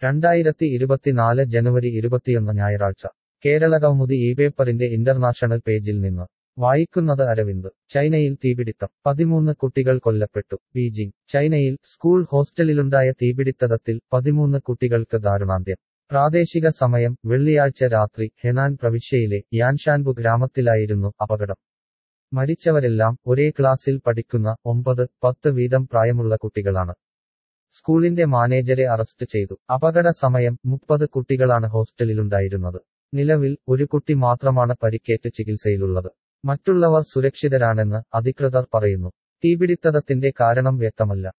രണ്ടായിരത്തി ഇരുപത്തിനാല് ജനുവരി ഇരുപത്തിയൊന്ന് ഞായറാഴ്ച കേരള കൗമുദി ഈ പേപ്പറിന്റെ ഇന്റർനാഷണൽ പേജിൽ നിന്ന് വായിക്കുന്നത് അരവിന്ദ് ചൈനയിൽ തീപിടിത്തം പതിമൂന്ന് കുട്ടികൾ കൊല്ലപ്പെട്ടു ബീജിംഗ് ചൈനയിൽ സ്കൂൾ ഹോസ്റ്റലിലുണ്ടായ തീപിടിത്തത്തിൽ പതിമൂന്ന് കുട്ടികൾക്ക് ദാരുണാന്ത്യം പ്രാദേശിക സമയം വെള്ളിയാഴ്ച രാത്രി ഹെനാൻ പ്രവിശ്യയിലെ യാൻഷാൻബു ഗ്രാമത്തിലായിരുന്നു അപകടം മരിച്ചവരെല്ലാം ഒരേ ക്ലാസ്സിൽ പഠിക്കുന്ന ഒമ്പത് പത്ത് വീതം പ്രായമുള്ള കുട്ടികളാണ് സ്കൂളിന്റെ മാനേജരെ അറസ്റ്റ് ചെയ്തു അപകട സമയം മുപ്പത് കുട്ടികളാണ് ഹോസ്റ്റലിലുണ്ടായിരുന്നത് നിലവിൽ ഒരു കുട്ടി മാത്രമാണ് പരിക്കേറ്റ് ചികിത്സയിലുള്ളത് മറ്റുള്ളവർ സുരക്ഷിതരാണെന്ന് അധികൃതർ പറയുന്നു തീപിടിത്തത്തിന്റെ കാരണം വ്യക്തമല്ല